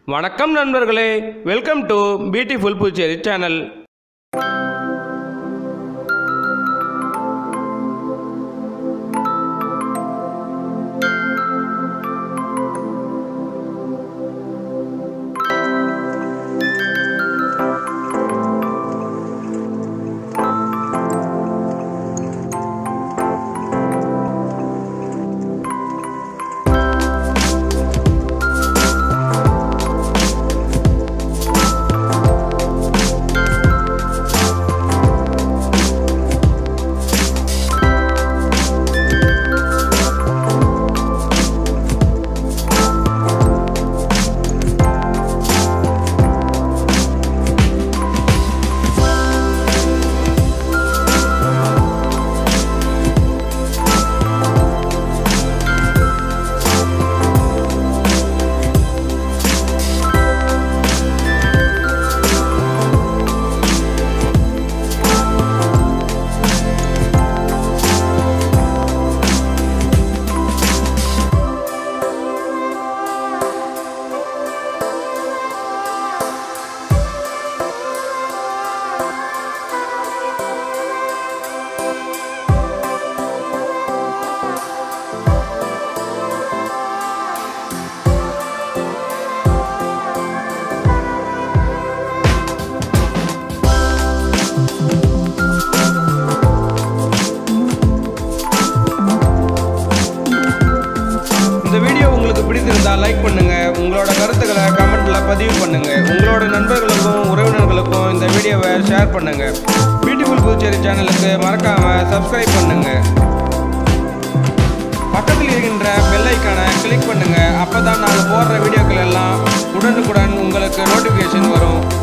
வணக்கம் நண்பர்களே welcome to beautiful Puducherry channel இந்த வீடியோ உங்களுக்கு பிடித்திருந்தா லைக் பண்ணுங்க உங்களோட கருத்துக்களை கமெண்ட்ல பதிவு பண்ணுங்க உங்களோட நண்பர்களுக்கும் உறவினர்களுக்கும் இந்த வீடியோவை ஷேர் பண்ணுங்க பியூட்டிஃபுல் புதுச்சேரி சேனலுக்கு மறக்காம சப்ஸ்கிரைப் பண்ணுங்க பக்கத்தில் இருக்கின்ற பெல் ஐக்கானை கிளிக் பண்ணுங்க அப்பதான் நாங்கள் போடுற வீடியோக்கள் எல்லாம் உடனுக்குடன் உங்களுக்கு நோட்டிஃபிகேஷன் வரும்